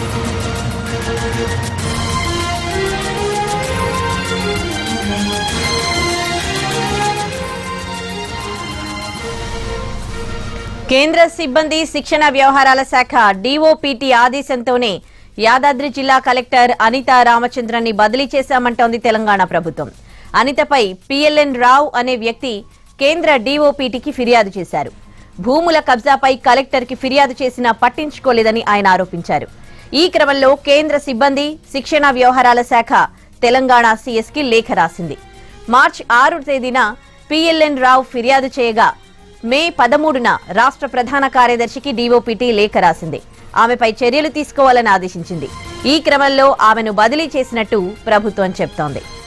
కేంద్ర సిబ్బంది శిక్షణ వ్యవహారాల శాఖ డీఓపీటీ ఆదేశంతోనే యాదాద్రి జిల్లా కలెక్టర్ అనిత రామచంద్రన్ని బదిలీ చేశామంటోంది తెలంగాణ ప్రభుత్వం అనితపై పిఎల్ఎన్ రావు అనే వ్యక్తి కేంద్ర డీఓపీటీకి ఫిర్యాదు చేశారు భూముల కబ్జాపై కలెక్టర్కి ఫిర్యాదు చేసినా పట్టించుకోలేదని ఆయన ఆరోపించారు ఈ క్రమంలో కేంద్ర సిబ్బంది శిక్షణ వ్యవహారాల శాఖ తెలంగాణ సీఎస్కి లేఖ రాసింది మార్చి ఆరు తేదీన పిఎల్ఎన్ రావు ఫిర్యాదు చేయగా మే పదమూడున రాష్ట్ర ప్రధాన కార్యదర్శికి డీఓపీటీ లేఖ రాసింది ఆమెపై చర్యలు తీసుకోవాలని ఆదేశించింది ఈ క్రమంలో ఆమెను బదిలీ చేసినట్టు ప్రభుత్వం చెప్తోంది